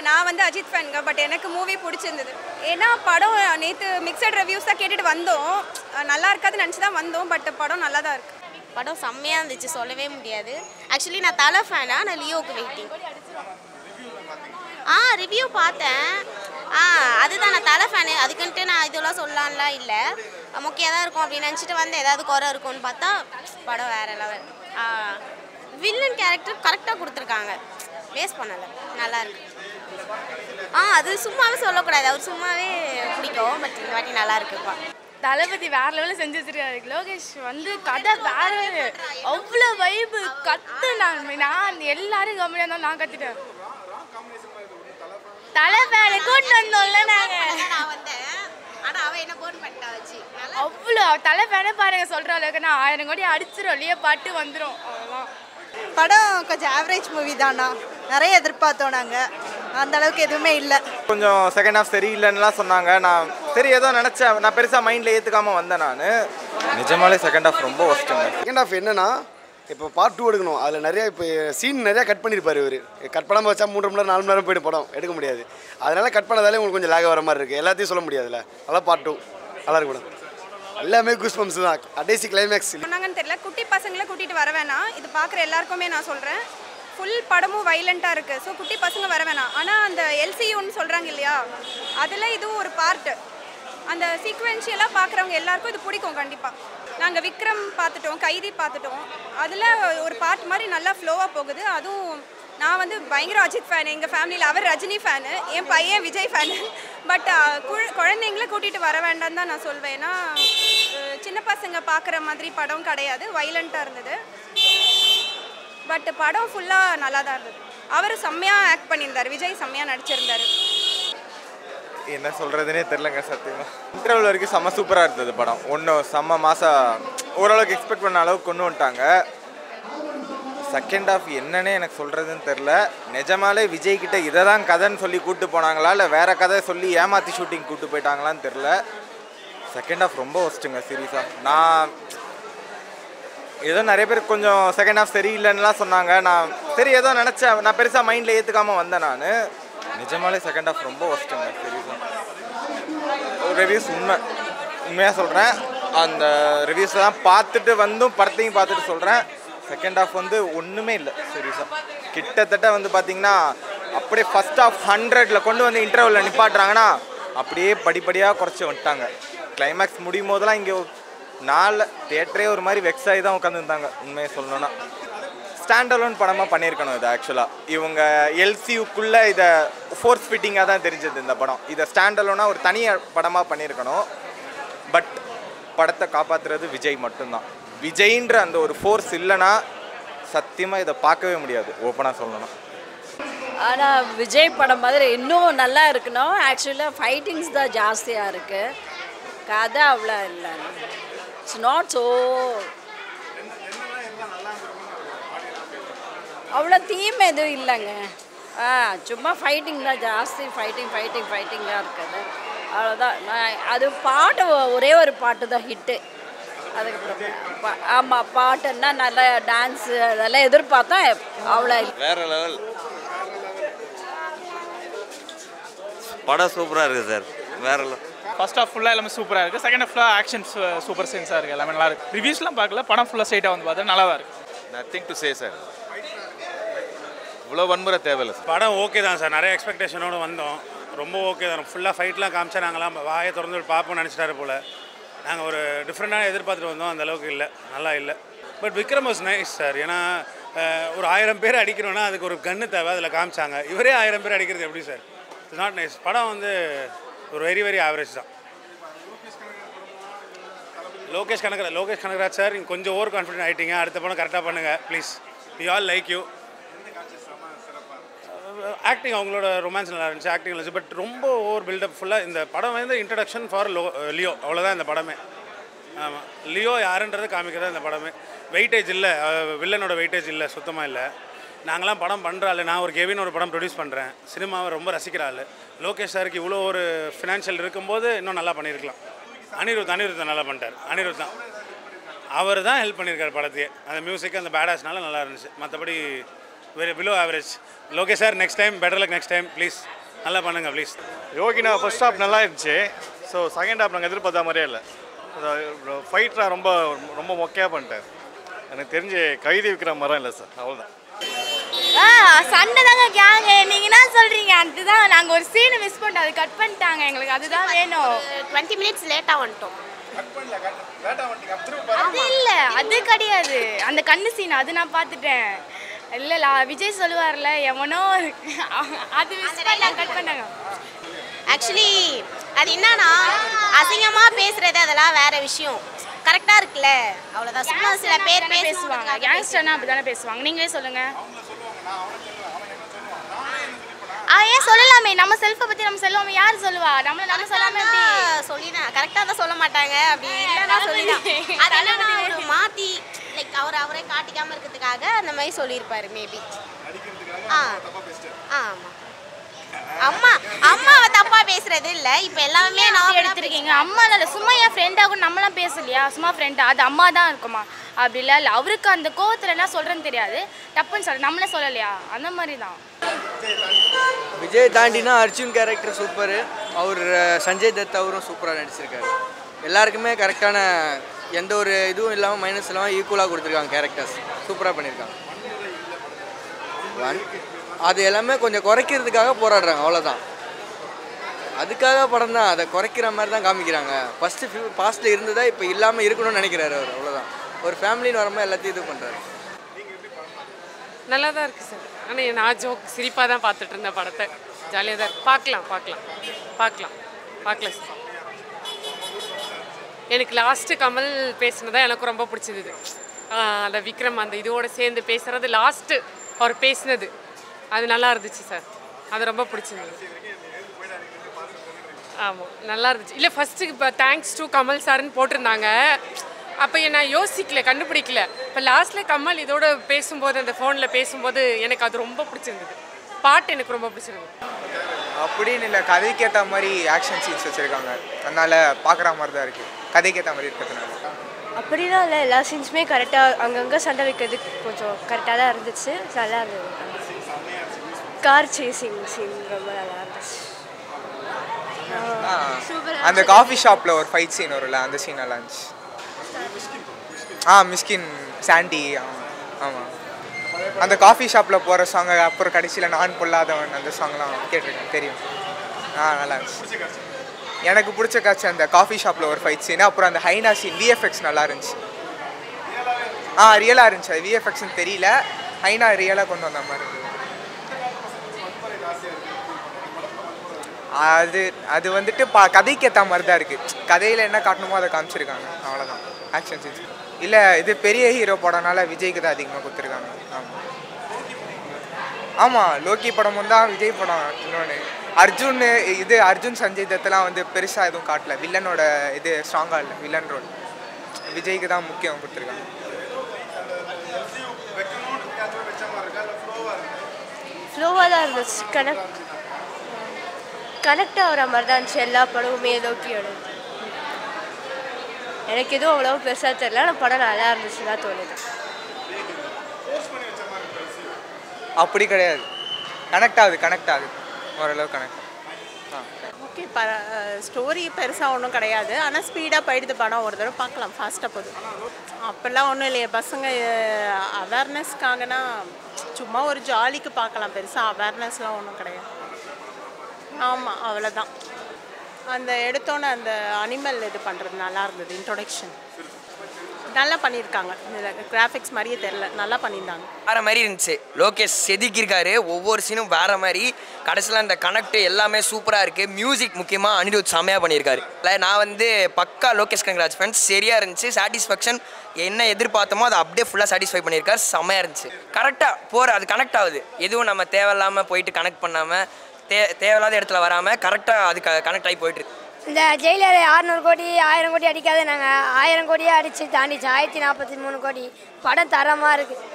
நான் வந்து அஜித் ஃபேனுங்க பட் எனக்கு மூவி பிடிச்சிருந்தது ஏன்னா படம் நேற்று மிக்சட் ரிவ்யூஸ் தான் கேட்டுட்டு வந்தோம் அஹ் நல்லா இருக்காதுன்னு நினச்சி தான் வந்தோம் பட் படம் நல்லா தான் இருக்குது படம் செம்மையாக இருந்துச்சு சொல்லவே முடியாது ஆக்சுவலி நான் தலை ஃபேனா நான் லியோவுக்கு வெயிட்டிங் ஆ ரிவ்யூ பார்த்தேன் ஆ அதுதான் நான் தலை ஃபேனு அதுக்குன்ட்டு நான் இதெல்லாம் சொல்லலாம்லாம் இல்லை முக்கியம் தான் இருக்கும் அப்படின்னு நினச்சிட்டு வந்து ஏதாவது குறை இருக்கும்னு பார்த்தா படம் வேற லெவல் ஆ வில்லன் கேரக்டர் கரெக்டாக கொடுத்துருக்காங்க வேஸ்ட் பண்ணலை நல்லா இருக்கு ஆ அது சும்மாவே சொல்லக்கூடாது அவர் சும்மாவே பிடிக்கும் பட் இந்த வாட்டி நல்லா இருக்குப்பா தளபதி வேற லெவலில் செஞ்சு வச்சிருக்காரு லோகேஷ் வந்து கதை வேற level. அவ்வளோ வைப்பு கத்து நான் நான் எல்லாரும் கம்மியாக இருந்தாலும் நான் கத்திட்டேன் தலை பேரை கூட்டு வந்தோம்ல நாங்கள் நான் வந்தேன் ஆனால் அவன் என்ன போன் பண்ணிட்டா வச்சு நல்லா அவ்வளோ தலை பேரை பாருங்க சொல்கிற அளவுக்கு நான் ஆயிரம் கோடி அடிச்சிரும் இல்லையே பாட்டு வந்துடும் அவ்வளோதான் படம் கொஞ்சம் ஆவரேஜ் மூவி தானா நிறைய எதிர்பார்த்தோம் நாங்கள் அந்த அளவுக்கு எதுவுமே இல்லை கொஞ்சம் செகண்ட் ஹாஃப் சரியில்லைன்னுலாம் சொன்னாங்க நான் சரி ஏதோ நினச்சேன் நான் பெருசாக மைண்டில் ஏற்றுக்காமல் வந்தேன் நான் நிஜமாலே செகண்ட் ஹாஃப் ரொம்ப ஒஸ்ட்டுங்க செகண்ட் ஆஃப் என்னன்னா இப்போ பார்ட் டூ எடுக்கணும் அதில் நிறைய இப்போ சீன் நிறையா கட் பண்ணியிருப்பாரு இவர் கட் பண்ணாமல் வச்சா மூன்று மணி நேரம் நாலு மணி நேரம் போய்ட்டு படம் எடுக்க முடியாது அதனால கட் பண்ணதாலே உங்களுக்கு கொஞ்சம் லேக வர மாதிரி இருக்குது எல்லாத்தையும் சொல்ல முடியாதுல்ல அதான் பார்ட் டூ நல்லா இருக்கு மேடம் எல்லாமே கூஸ் பம்ப்ஸ் தான் கடைசி கிளைமேக்ஸ் சொன்னாங்கன்னு தெரியல குட்டி பசங்களை கூட்டிகிட்டு வர வேணாம் இது பார்க்குற எல்லாருக்குமே நான் சொல்கிறேன் ஃபுல் படமும் வைலண்ட்டாக இருக்குது ஸோ குட்டி பசங்க வர வேணாம் ஆனால் அந்த எல்சியூன்னு சொல்கிறாங்க இல்லையா அதில் இதுவும் ஒரு பார்ட்டு அந்த சீக்வென்ஷியலாக பார்க்குறவங்க எல்லாருக்கும் இது பிடிக்கும் கண்டிப்பாக நாங்கள் விக்ரம் பார்த்துட்டோம் கைதி பார்த்துட்டோம் அதில் ஒரு பார்ட் மாதிரி நல்லா ஃப்ளோவாக போகுது அதுவும் நான் வந்து பயங்கர அஜித் ஃபேன் எங்கள் ஃபேமிலியில் அவர் ரஜினி ஃபேனு என் பையன் விஜய் ஃபேனு பட் குழந்தைங்கள கூட்டிகிட்டு வர வேண்டாம் தான் நான் சொல்வேன் ஏன்னா அஹ், சின்ன பசங்க பார்க்குற மாதிரி படம் கிடையாது வைலண்ட்டாக இருந்தது பட் படம் ஃபுல்லாக நல்லா தான் இருந்தது அவர் செம்மையாக ஆக்ட் பண்ணியிருந்தார் விஜய் செம்மையாக நடிச்சிருந்தார் என்ன சொல்கிறதுனே தெரிலங்க சத்தியமாக இன்டர்வல் வரைக்கும் செம்ம சூப்பராக இருந்தது படம் ஒன்றும் செம்ம மாதம் ஓரளவுக்கு எக்ஸ்பெக்ட் பண்ண அளவுக்கு கொண்டு வந்துட்டாங்க செகண்ட் ஹாஃப் என்னன்னே எனக்கு சொல்கிறதுன்னு தெரில நிஜமாலே விஜய் கிட்ட இதை தான் கதைன்னு சொல்லி கூட்டு போனாங்களா இல்லை வேற கதை சொல்லி ஏமாற்றி ஷூட்டிங் கூட்டு போயிட்டாங்களான்னு தெரில செகண்ட் ஹாஃப் ரொம்ப ஒஸ்ட்டுங்க சீரியஸாக நான் ஏதோ நிறைய பேர் கொஞ்சம் செகண்ட் ஹாஃப் சரியில்லைன்னுலாம் சொன்னாங்க நான் சரி ஏதோ நினச்சேன் நான் பெருசாக மைண்டில் ஏற்றுக்காமல் வந்தேன் நான் நிஜமாலே செகண்ட் ஹாஃப் ரொம்ப ஒஸ்ட்டுங்க சீரியஸாக ரிவ்யூஸ் உண்மை உண்மையாக சொல்கிறேன் அந்த ரிவ்யூஸ் தான் பார்த்துட்டு வந்தும் படத்தையும் பார்த்துட்டு சொல்கிறேன் செகண்ட் ஹாஃப் வந்து ஒன்றுமே இல்லை சீரியஸாக கிட்டத்தட்ட வந்து பார்த்தீங்கன்னா அப்படியே ஃபஸ்ட் ஹாஃப் ஹண்ட்ரடில் கொண்டு வந்து இன்டர்வலில் நிப்பாட்டுறாங்கன்னா அப்படியே படிப்படியாக குறைச்சி வந்துட்டாங்க கிளைமேக்ஸ் முடியும் போதெல்லாம் இங்கே நாலு தேட்டரே ஒரு மாதிரி வெக்ஸ் ஆகி தான் உட்காந்துருந்தாங்க உண்மையை சொல்லணும்னா ஸ்டாண்டலோன் படமாக பண்ணியிருக்கணும் இது ஆக்சுவலாக இவங்க எல்சியுக்குள்ளே இதை ஃபோர்ஸ் ஃபிட்டிங்காக தான் தெரிஞ்சது இந்த படம் இதை ஸ்டாண்டலோனாக ஒரு தனி படமாக பண்ணியிருக்கணும் பட் படத்தை காப்பாற்றுறது விஜய் மட்டும்தான் விஜய்ன்ற அந்த ஒரு ஃபோர்ஸ் இல்லைன்னா சத்தியமாக இதை பார்க்கவே முடியாது ஓப்பனாக சொல்லணும் ஆனால் விஜய் படம் மாதிரி இன்னும் நல்லா இருக்கணும் ஆக்சுவலாக ஃபைட்டிங்ஸ் தான் ஜாஸ்தியாக இருக்குது கதை அவ்வளோ இல்லை இட்ஸ் நாட் ஸோ அவ்வளோ தீம் எதுவும் இல்லைங்க ஆ சும்மா ஃபைட்டிங் தான் ஜாஸ்தி ஃபைட்டிங் ஃபைட்டிங் ஃபைட்டிங் தான் இருக்குது அவ்வளோதான் நான் அது பாட்டு ஒரே ஒரு பாட்டு தான் ஹிட்டு அதுக்கப்புறம் ஆமாம் பாட்டுன்னா நல்லா டான்ஸு அதெல்லாம் எதிர்பார்த்தா அவ்வளோ வேற லெவல் படம் சூப்பராக இருக்குது சார் வேற level. ஃபர்ஸ்ட் ஆஃப் ஃபுல்லாக எல்லாமே சூப்பராக இருக்குது செகண்ட் ஃபுல்லாக ஆக்ஷன் சூப்பர் சென்ஸாக இருக்குது எல்லாமே நல்லா இருக்குது ரிவ்யூஸ்லாம் பார்க்கல படம் ஃபுல்லாக ஸ்ட்ரைட்டாக வந்து பார்த்தா நல்லா தான் இருக்குது நத்திங் டு சே சார் இவ்வளோ வன்முறை தேவையில்லை சார் படம் ஓகே தான் சார் நிறைய எக்ஸ்பெக்டேஷனோடு வந்தோம் ரொம்ப ஓகே தான் ஃபுல்லாக ஃபைட்லாம் காமிச்சா நாங்களாம் வாயை திறந்து பார்ப்போம்னு நினச்சிட்டாரு போல் நாங்கள் ஒரு டிஃப்ரெண்ட்டாக எதிர்பார்த்துட்டு வந்தோம் அந்த அளவுக்கு இல்லை நல்லா இல்லை but Vikram was nice sir ஏன்னா அஹ், ஒரு ஆயிரம் பேர் அடிக்கணும்னா அதுக்கு ஒரு கன்று தேவை அதில் காமிச்சாங்க இவரே ஆயிரம் பேர் அடிக்கிறது எப்படி சார் இட்ஸ் நாட் நைஸ் படம் வந்து ஒரு வெரி வெரி ஆவரேஜ் தான் லோகேஷ் கனகராஜ் லோகேஷ் கனகராஜ் சார் நீங்கள் கொஞ்சம் ஓவர் கான்ஃபிடென்ட் ஆகிட்டீங்க அடுத்த படம் கரெக்டாக பண்ணுங்கள் please we all like you acting அவங்களோட ரொமான்ஸ் நல்லா இருந்துச்சு ஆக்டிங் இருந்துச்சு பட் ரொம்ப ஓவர் பில்டப் ஃபுல்லாக இந்த படம் வந்து இன்ட்ரடக்ஷன் ஃபார் லோ லியோ அவ்வளோதான் இந்த படமே ஆமாம் லியோ யாருன்றது காமிக்கிறதா இந்த படமே வெயிட்டேஜ் இல்லை வில்லனோட வெயிட்டேஜ் இல்லை சுத்தமாக இல்லை நாங்களாம் படம் பண்ணுற ஆள் நான் ஒரு கெவின் ஒரு படம் ப்ரொடியூஸ் பண்ணுறேன் சினிமாவை ரொம்ப ரசிக்கிற ஆள் லோகேஷ் சாருக்கு இவ்வளோ ஒரு ஃபினான்ஷியல் இருக்கும்போது இன்னும் நல்லா பண்ணியிருக்கலாம் அனிருத் அனிருத் நல்லா பண்ணிட்டார் அனிருத் தான் அவர் தான் ஹெல்ப் பண்ணியிருக்காரு படத்தையே அந்த மியூசிக் அந்த பேடாஸ்னால நல்லா இருந்துச்சு மற்றபடி very below average Lokesh sir next time better luck next time please நல்லா பண்ணுங்க ப்ளீஸ் யோகினா ஃபர்ஸ்ட் ஹாப் நல்லா இருந்துச்சு ஸோ செகண்ட் ஹாப் நாங்கள் எதிர்பார்த்த மாதிரியே இல்லை ஃபைட்டராக ரொம்ப ரொம்ப மொக்கையாக பண்ணிட்டார் எனக்கு தெரிஞ்சு கைதி விற்கிற மரம் இல்லை சார் அவ்வளோதான் ஆ சண்டை தாங்க கேங்க நீங்க என்ன சொல்றீங்க அதுதான் நாங்க ஒரு சீன் மிஸ் பண்ணிட்டோம் அது கட் பண்ணிட்டாங்க எங்களுக்கு அதுதான் வேணும் டுவெண்ட்டி மினிட்ஸ் லேட்டாக வந்துட்டோம் அது இல்ல அது கிடையாது அந்த கண்ணு சீன் அது நான் பார்த்துட்டேன் இல்ல இல்ல விஜய் சொல்லுவார்ல எவனோ அது மிஸ் பண்ணாங்க கட் பண்ணாங்க ஆக்சுவலி அது என்னன்னா அசிங்கமாக பேசுறது அதெல்லாம் வேற விஷயம் கரெக்டாக இருக்குல்ல அவ்வளோதான் சும்மா சில பேர் பேசுவாங்க பேசுவாங்க கேங்ஸ்டர்னா அப்படிதானே பேசுவாங்க நீங்களே சொல்லுங்க ஆ ஏன் சொல்லலாமே நம்ம செல்ஃபை பத்தி நம்ம செல்வாமே யார் சொல்லுவா நம்மள நம்ம சொல்லாம எப்படி சொல்லிதான் கரெக்டாக தான் சொல்ல மாட்டாங்க அப்படி இல்லைன்னா சொல்லிதான் அது என்னன்னா ஒரு மாற்றி லைக் அவர் அவரே காட்டிக்காம இருக்கிறதுக்காக அந்த மாதிரி சொல்லியிருப்பாரு மேபி ஆ ஆமாம் அம்மா அம்மாவை தப்பா பேசுறது இல்ல இப்ப எல்லாமே நான் எடுத்திருக்கீங்க அம்மா இல்ல சும்மா என் ஃப்ரெண்டாக கூட நம்மளாம் பேசலையா சும்மா ஃப்ரெண்டா அது அம்மா தான் இருக்குமா அப்படி இல்லை இல்லை அவருக்கு அந்த கோவத்தில் என்ன சொல்கிறேன்னு தெரியாது டப்புன்னு சொல்ல நம்மளே சொல்லலையா அந்த மாதிரி தான் விஜய் தாண்டினா அர்ஜுன் கேரக்டர் சூப்பர் அவர் சஞ்சய் தத் அவரும் சூப்பராக நடிச்சிருக்காரு எல்லாருக்குமே கரெக்டான எந்த ஒரு இதுவும் இல்லாமல் மைனஸ் இல்லாமல் ஈக்குவலாக கொடுத்துருக்காங்க கேரக்டர்ஸ் சூப்பராக பண்ணியிருக்காங்க One, அது எல்லாமே கொஞ்சம் குறைக்கிறதுக்காக போராடுறாங்க அவ்வளோதான் அதுக்காக படம் தான் அதை குறைக்கிற மாதிரி தான் காமிக்கிறாங்க ஃபஸ்ட்டு ஃபியூ பாஸ்ட்டில் இருந்ததா இப்போ இல்லாமல் இருக்கணும்னு நினைக்கிறாரு அவர் அவ்வளோதான் ஒரு ஃபேமிலின்னு வரும்போது எல்லாத்தையும் இது பண்ணுறாரு நல்லா தான் இருக்குது சார் ஆனால் நான் ஜோக் சிரிப்பாக தான் பார்த்துட்டு இருந்தேன் படத்தை ஜாலியாக தான் இருக்கு பார்க்கலாம் பார்க்கலாம் பார்க்கலாம் பார்க்கலாம் சார் எனக்கு லாஸ்ட்டு கமல் பேசினதா எனக்கு ரொம்ப பிடிச்சது அந்த விக்ரம் அந்த இதோட சேர்ந்து பேசுகிறது லாஸ்ட்டு அவர் பேசினது அது நல்லா இருந்துச்சு சார் அது ரொம்ப பிடிச்சிருந்தது ஆமாம் நல்லா இருந்துச்சு இல்லை ஃபஸ்ட்டு இப்போ தேங்க்ஸ் டு கமல் சார்னு போட்டிருந்தாங்க அப்போ நான் யோசிக்கல கண்டுபிடிக்கல இப்போ லாஸ்ட்டில் கமல் இதோட பேசும்போது அந்த ஃபோனில் பேசும்போது எனக்கு அது ரொம்ப பிடிச்சிருந்தது பாட்டு எனக்கு ரொம்ப பிடிச்சிருந்தது அப்படின்னு இல்லை கதைக்கு ஏற்ற மாதிரி ஆக்ஷன் சீன்ஸ் வச்சுருக்காங்க அதனால் பார்க்குற மாதிரி தான் இருக்குது கதைக்கு ஏற்ற மாதிரி இருக்கிறதுனால அப்படிலாம் இல்லை எல்லா சீன்ஸுமே கரெக்டாக அங்கங்கே சண்டை வைக்கிறதுக்கு கொஞ்சம் கரெக்டாக தான் இருந்துச்சு நல்லா இருந்தது கார் சேசிங் சீன் ரொம்ப நல்லா இருந்துச்சு ஆ, அந்த காஃபி ஷாப்பில் ஒரு ஃபைட் சீன் வரும்ல அந்த சீன் நல்லா இருந்துச்சு ஆ மிஸ்கின் சாண்டி ஆமாம் அந்த காஃபி ஷாப்பில் போகிற சாங் அப்புறம் கடைசியில் நான் பொல்லாதவன் அந்த சாங்லாம் கேட்டிருக்கேன் தெரியும் ஆ நல்லா இருந்துச்சு எனக்கு பிடிச்ச காட்சி அந்த காஃபி ஷாப்பில் ஒரு ஃபைட் சீன் அப்புறம் அந்த ஹைனா சீன் விஎஃப்எக்ஸ் நல்லா இருந்துச்சு ஆ ரியலாக இருந்துச்சு அது விஎஃப்எக்ஸ்னு தெரியல ஹைனா ரியலாக கொண்டு வந்த மாதிரி இருந்தது அது அது வந்துட்டு பா கதைக்கு ஏற்ற மாதிரி தான் இருக்குது கதையில் என்ன காட்டணுமோ அதை காமிச்சிருக்காங்க அவ்வளோதான் ஆக்ஷன் சீன்ஸ் இல்லை இது பெரிய ஹீரோ படம்னால விஜய்க்கு தான் அதிகமாக கொடுத்துருக்காங்க ஆமாம் ஆமாம் லோக்கி படமும் தான் விஜய் படம் இன்னொன்று அர்ஜுன் இது அர்ஜுன் சஞ்சய் தத்தெல்லாம் வந்து பெருசாக எதுவும் காட்டல வில்லனோட இது ஸ்ட்ராங்காக இல்லை வில்லன் ரோல் விஜய்க்கு தான் முக்கியம் கொடுத்துருக்காங்க ஃப்ளோவாக தான் இருந்துச்சு கனெக்ட் கனெக்ட் ஆகிற மாதிரி தான் இருந்துச்சு எல்லா படமுமே லோக்கியோட எனக்கு எதுவும் அவ்வளோ பெருசாக தெரியல ஆனால் படம் நல்லா இருந்துச்சு தான் தோணுது அப்படி கிடையாது கனெக்ட் ஆகுது கனெக்ட் ஆகுது ஓரளவு கனெக்ட் ஓகே ப ஸ்டோரி பெருசாக ஒன்றும் கிடையாது ஆனால் ஸ்பீடாக போயிடுது படம் ஒரு தடவை பார்க்கலாம் ஃபாஸ்ட்டாக போகுது அப்போல்லாம் ஒன்றும் இல்லையே பசங்க அவேர்னஸ்க்காகனா சும்மா ஒரு ஜாலிக்கு பார்க்கலாம் பெருசாக அவேர்னஸ்லாம் ஒன்றும் கிடையாது ஆமாம் அவ்வளோதான் அந்த எடுத்தோன்னே அந்த அனிமல் இது பண்ணுறது நல்லா இருந்தது இன்ட்ரொடக்ஷன் நல்லா பண்ணியிருக்காங்க இதில் கிராஃபிக்ஸ் மாதிரியே தெரில நல்லா பண்ணியிருந்தாங்க வேற மாதிரி இருந்துச்சு லோகேஷ் செதுக்கியிருக்காரு ஒவ்வொரு சீனும் வேற மாதிரி கடைசியில் அந்த கனெக்ட் எல்லாமே சூப்பராக இருக்குது மியூசிக் முக்கியமாக அனிருத் செம்மையாக பண்ணியிருக்காரு இல்லை நான் வந்து பக்கா லோகேஷ் கனகராஜ் ஃப்ரெண்ட்ஸ் சரியாக இருந்துச்சு சாட்டிஸ்ஃபேக்ஷன் என்ன எதிர்பார்த்தோமோ அதை அப்படியே ஃபுல்லாக சாட்டிஸ்ஃபை பண்ணியிருக்காரு செம்மையாக இருந்துச்சு கரெக்டாக போகிற அது கனெக்ட் ஆகுது எதுவும் நம்ம தேவையில்லாமல் போயிட்டு கனெக்ட் பண்ணாமல் தே தேவையில்லாத இடத்துல வராமல் கரெக்டாக அது கனெக்ட் ஆகி போயிட்டு இருக்கு. இந்த ஜெயிலர் அறநூறு கோடி ஆயிரம் கோடி அடிக்காத நாங்கள் ஆயிரம் கோடியே அடித்து தாண்டிச்சு ஆயிரத்தி நாற்பத்தி மூணு கோடி படம் தரமாக இருக்குது